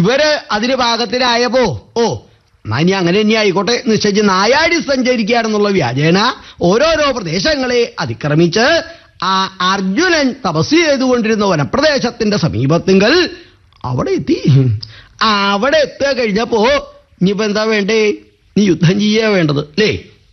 ഇവര് അതിന് പാകത്തിനായപ്പോ ഓ എന്നാ ഇനി അങ്ങനെ ഇനി ആയിക്കോട്ടെ നിശ്ചയിച്ച് നായാടി സഞ്ചരിക്കുകയാണെന്നുള്ള വ്യാജേന ഓരോരോ പ്രദേശങ്ങളെ അതിക്രമിച്ച് ആ അർജുനൻ തപസ് ചെയ്തുകൊണ്ടിരുന്ന വനപ്രദേശത്തിന്റെ സമീപത്തിങ്കൽ അവിടെ എത്തി ആ, അവിടെ എത്തുക കഴിഞ്ഞപ്പോ ഇനിയിപ്പോ എന്താ വേണ്ടേ നീ യുദ്ധം ചെയ്യാ വേണ്ടത് അല്ലേ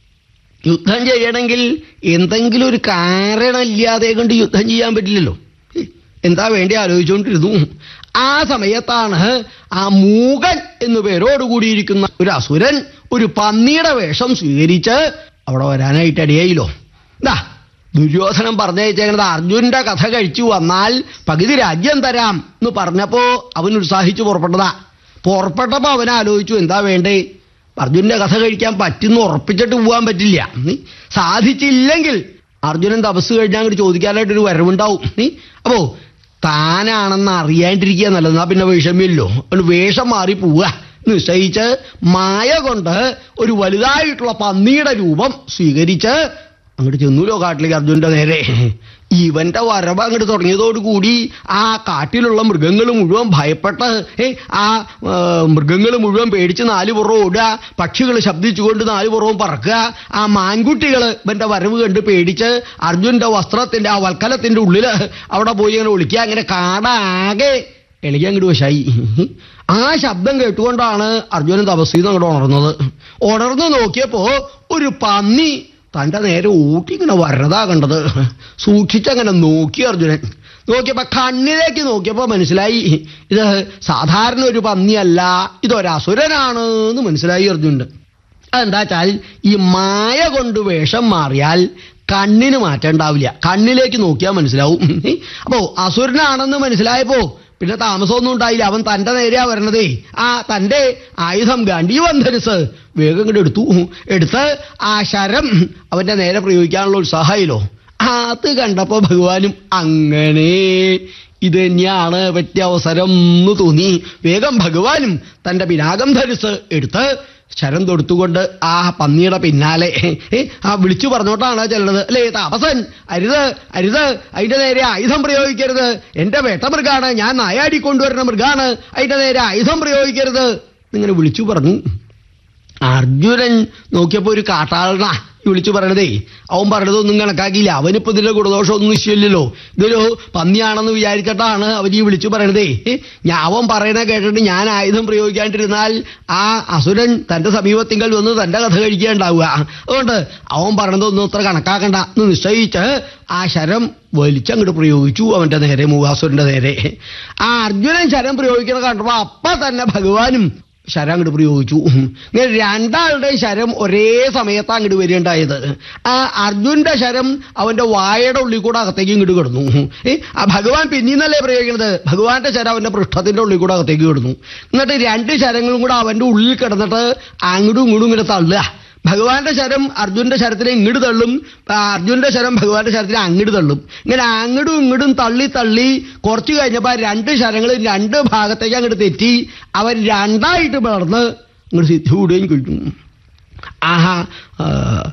യുദ്ധം ചെയ്യണമെങ്കിൽ എന്തെങ്കിലും ഒരു കാരണമില്ലാതെ കൊണ്ട് യുദ്ധം ചെയ്യാൻ പറ്റില്ലല്ലോ ഏ, എന്താ വേണ്ടി ആലോചിച്ചുകൊണ്ടിരുന്നു ആ സമയത്താണ് ആ മൂകൻ എന്നു പേരോട് കൂടിയിരിക്കുന്ന ഒരു അസുരൻ ഒരു പന്നിയുടെ വേഷം സ്വീകരിച്ച് അവിടെ വരാനായിട്ട് ഇടയായില്ലോ എന്താ ദുര്യോധനം പറഞ്ഞയച്ചേക്കുന്നത് അർജുനന്റെ കഥ കഴിച്ചു വന്നാൽ പകുതി രാജ്യം തരാം എന്ന് പറഞ്ഞപ്പോ അവൻ ഉത്സാഹിച്ചു പുറപ്പെട്ടതാ പുറപ്പെട്ടപ്പോ അവൻ ആലോചിച്ചു എന്താ വേണ്ടേ അർജുനന്റെ കഥ കഴിക്കാൻ പറ്റുന്ന ഉറപ്പിച്ചിട്ട് പോകാൻ പറ്റില്ല നീ സാധിച്ചില്ലെങ്കിൽ അർജുനൻ തപസ് കഴിഞ്ഞാൽ അങ്ങോട്ട് ചോദിക്കാനായിട്ട് ഒരു വരവുണ്ടാവും നീ അപ്പോ താനാണെന്ന് അറിയാണ്ടിരിക്കുക നല്ലത് എന്നാ പിന്നെ വിഷമില്ലോ ഒരു വേഷം മാറി പോവുക നിശ്ചയിച്ച് മായ കൊണ്ട് ഒരു വലുതായിട്ടുള്ള പന്നിയുടെ രൂപം സ്വീകരിച്ച് അങ്ങോട്ട് ചെന്നൂലോ കാട്ടിലേക്ക് അർജുനന്റെ നേരെ ഇവന്റെ വരവ് അങ്ങോട്ട് തുടങ്ങിയതോടുകൂടി ആ കാട്ടിലുള്ള മൃഗങ്ങൾ മുഴുവൻ ഭയപ്പെട്ട് ഏ, ആ മൃഗങ്ങൾ മുഴുവൻ പേടിച്ച് നാല് പുറവും ഓടുക പക്ഷികൾ ശബ്ദിച്ചുകൊണ്ട് നാല് പുറവും പറക്കുക ആ മാൻകുട്ടികൾ ഇവന്റെ വരവ് കണ്ട് പേടിച്ച് അർജുനന്റെ വസ്ത്രത്തിന്റെ ആ വൽക്കലത്തിന്റെ ഉള്ളില് അവിടെ പോയി അങ്ങനെ ഒളിക്കുക അങ്ങനെ കാടാകെ എളിയ അങ്ങോട്ട് വശായി ആ ശബ്ദം കേട്ടുകൊണ്ടാണ് അർജുനൻ തപസ്സിന്ന് അങ്ങോട്ട് ഉണർന്നത് ഉണർന്നു നോക്കിയപ്പോ ഒരു പന്നി തന്റെ നേരെ ഊട്ടി ഇങ്ങനെ വരണതാ കണ്ടത് സൂക്ഷിച്ചങ്ങനെ നോക്കി അർജുനൻ നോക്കിയപ്പോ കണ്ണിലേക്ക് നോക്കിയപ്പോ മനസ്സിലായി ഇത് സാധാരണ ഒരു പന്നിയല്ല ഇതൊരസുരനാണ് എന്ന് മനസ്സിലായി അർജുനൻ അതെന്താ വെച്ചാൽ ഈ മായ കൊണ്ട് വേഷം മാറിയാൽ കണ്ണിന് മാറ്റം ഉണ്ടാവില്ല കണ്ണിലേക്ക് നോക്കിയാൽ മനസ്സിലാവും അപ്പോ അസുരനാണെന്ന് മനസ്സിലായപ്പോ പിന്നെ താമസമൊന്നും ഉണ്ടായില്ല അവൻ തന്റെ നേരെയാ വരണതേ ആ തന്റെ ആയുധം ഗണ്ഡീവന്ധനുസ് വേഗം ഇങ്ങോട്ട് എടുത്തു എടുത്ത് ആ ശരം അവന്റെ നേരെ പ്രയോഗിക്കാനുള്ള ഉത്സാഹമായില്ലോ അത് കണ്ടപ്പോ ഭഗവാനും അങ്ങനെ ഇത് തന്നെയാണ് പറ്റിയ അവസരം എന്ന് തോന്നി വേഗം ഭഗവാനും തന്റെ പിനാകം ധരിച്ച് എടുത്ത് ശരം തൊടുത്തുകൊണ്ട് ആ പന്നിയുടെ പിന്നാലെ ഏ, ആ വിളിച്ചു പറഞ്ഞോട്ടാണ് ചെല്ലണത് അല്ലേ താപസൻ അരുത് അരുത് അതിന്റെ നേരെ ആയുധം പ്രയോഗിക്കരുത് എന്റെ വേട്ടമൃഗാണ് ഞാൻ നായാടി കൊണ്ടുവരുന്ന മൃഗാണ് അതിന്റെ നേരെ ആയുധം പ്രയോഗിക്കരുത് ഇങ്ങനെ വിളിച്ചു പറഞ്ഞു അർജുനൻ നോക്കിയപ്പോ ഒരു കാട്ടാളനാ ഈ വിളിച്ചു പറയണതേ അവൻ പറഞ്ഞതൊന്നും കണക്കാക്കിയില്ല അവനിപ്പോ ഇതിന്റെ ഗുണദോഷമൊന്നും ഇല്ലല്ലോ ഇതൊരു പന്നിയാണെന്ന് വിചാരിച്ചിട്ടാണ് അവൻ ഈ വിളിച്ചു പറയണതേ ഏ, ഞാൻ അവൻ പറയണ കേട്ടിട്ട് ഞാൻ ആയുധം പ്രയോഗിക്കാണ്ടിരുന്നാൽ ആ അസുരൻ തന്റെ സമീപത്തിങ്കൽ വന്ന് തന്റെ കഥ കഴിക്കുകയുണ്ടാവുക അതുകൊണ്ട് അവൻ പറയണതൊന്നും അത്ര കണക്കാക്കണ്ട എന്ന് നിശ്ചയിച്ച് ആ ശരം വലിച്ചങ്ങോട്ട് പ്രയോഗിച്ചു അവന്റെ നേരെ മൂകാസുരന്റെ നേരെ ആ അർജുനൻ ശരം പ്രയോഗിക്കണ കണ്ടപ്പോ അപ്പൊ തന്നെ ഭഗവാനും ശരം അങ്ങോട്ട് പ്രയോഗിച്ചു ഇങ്ങനെ രണ്ടാളുടെ ശരം ഒരേ സമയത്താണ് അങ്ങോട്ട് വരികയുണ്ടായത് ആ അർജുന്റെ ശരം അവന്റെ വായയുടെ ഉള്ളിൽ കൂടെ അകത്തേക്ക് ഇങ്ങോട്ട് കിടന്നു ഏ, ആ ഭഗവാൻ പിന്നീന്നല്ലേ പ്രയോഗിക്കുന്നത് ഭഗവാന്റെ ശരം അവന്റെ പൃഷ്ഠത്തിന്റെ ഉള്ളിൽ കൂടെ അകത്തേക്ക് കിടന്നു എന്നിട്ട് രണ്ട് ശരങ്ങളും കൂടെ അവന്റെ ഉള്ളിൽ കിടന്നിട്ട് അങ്ങോട്ടും ഇങ്ങോട്ടും ഇങ്ങനെ തള്ളുക ഭഗവാന്റെ ശരം അർജുന്റെ ശരത്തിനെ ഇങ്ങോട്ട് തള്ളും ആ അർജുന്റെ ശരം ഭഗവാന്റെ ശരത്തിനെ അങ്ങോട്ട് തള്ളും ഇങ്ങനെ അങ്ങോട്ടും ഇങ്ങോട്ടും തള്ളി തള്ളി കുറച്ച് കഴിഞ്ഞപ്പോ ആ രണ്ട് ശരങ്ങളും രണ്ട് ഭാഗത്തേക്ക് അങ്ങോട്ട് തെറ്റി അവൻ രണ്ടായിട്ട് പിളർന്ന് അങ്ങോട്ട് സിദ്ധികൂടുകയും കഴിഞ്ഞു ആഹാ ആ,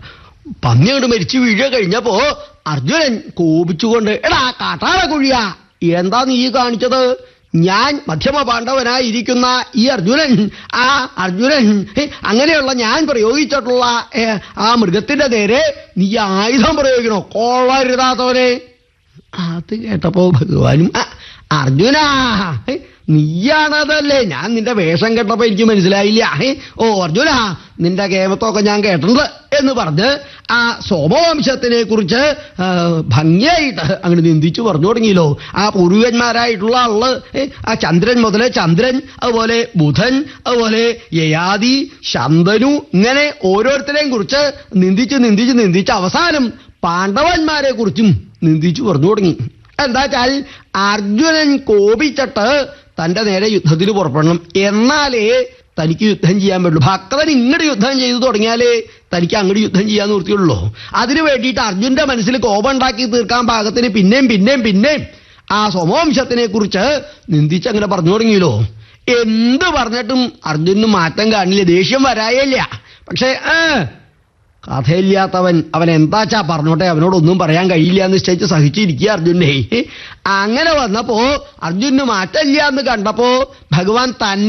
പന്നി അങ്ങോട്ട് മരിച്ചു വീഴുക കഴിഞ്ഞപ്പോ അർജുനൻ കോപിച്ചുകൊണ്ട് എടാ കാട്ടാള കുഴിയ എന്താ നീ കാണിച്ചത് ഞാൻ മധ്യമ പാണ്ഡവനായിരിക്കുന്ന ഈ അർജുനൻ ആ അർജുനൻ ഹേ, അങ്ങനെയുള്ള ഞാൻ പ്രയോഗിച്ചിട്ടുള്ള ഏ, ആ മൃഗത്തിന്റെ നേരെ നീ ആയുധം പ്രയോഗിക്കണോ കൊള്ളരുതാത്തവനെ അത് കേട്ടപ്പോ ഭഗവാനും "ആ, അർജുനാ ഹേ, നീയാണതല്ലേ ഞാൻ നിന്റെ വേഷം കേട്ടപ്പോ എനിക്ക് മനസ്സിലായില്ല ഹേ, ഓ അർജുന നിന്റെ കേമത്തൊക്കെ ഞാൻ കേട്ടിട്ടുണ്ട് എന്ന് പറഞ്ഞ് ആ സോമവംശത്തിനെ കുറിച്ച് ആ, ഭംഗിയായിട്ട് അങ്ങനെ നിന്ദിച്ചു പറഞ്ഞു തുടങ്ങിയല്ലോ ആ പൂർവികന്മാരായിട്ടുള്ള ആള് ഏ, ആ ചന്ദ്രൻ മുതല് ചന്ദ്രൻ അതുപോലെ ബുധൻ അതുപോലെ യയാതി ശന്തനു ഇങ്ങനെ ഓരോരുത്തരെയും കുറിച്ച് നിന്ദിച്ച് നിന്ദിച്ച് നിന്ദിച്ച് അവസാനം പാണ്ഡവന്മാരെ കുറിച്ചും നിന്ദിച്ചു പറഞ്ഞു തുടങ്ങി എന്താ വെച്ചാൽ അർജുനൻ കോപിച്ചിട്ട് തന്റെ നേരെ യുദ്ധത്തിന് പുറപ്പെടണം എന്നാലേ തനിക്ക് യുദ്ധം ചെയ്യാൻ പറ്റുള്ളൂ ഭക്തൻ ഇങ്ങോട്ട് യുദ്ധം ചെയ്തു തുടങ്ങിയാലേ തനിക്ക് അങ്ങോട്ട് യുദ്ധം ചെയ്യാൻ നിർത്തിയുള്ളൂ അതിനു വേണ്ടിയിട്ട് അർജുന്റെ മനസ്സിൽ കോപം ഉണ്ടാക്കി തീർക്കാൻ പാകത്തിന് പിന്നെയും പിന്നെയും പിന്നെയും ആ സോമവംശത്തിനെ കുറിച്ച് നിന്ദിച്ചങ്ങനെ പറഞ്ഞു തുടങ്ങിയല്ലോ എന്ത് പറഞ്ഞിട്ടും അർജുനന് മാറ്റം കാണില്ല ദേഷ്യം വരായില്ല പക്ഷേ ആ കഥയില്ലാത്തവൻ അവൻ എന്താച്ചാ പറഞ്ഞോട്ടെ അവനോടൊന്നും പറയാൻ കഴിയില്ല എന്ന് നിശ്ചയിച്ച് സഹിച്ചിരിക്കുക അർജുനെ അങ്ങനെ വന്നപ്പോ അർജുനന് മാറ്റമില്ല എന്ന് കണ്ടപ്പോ ഭഗവാൻ തന്നെ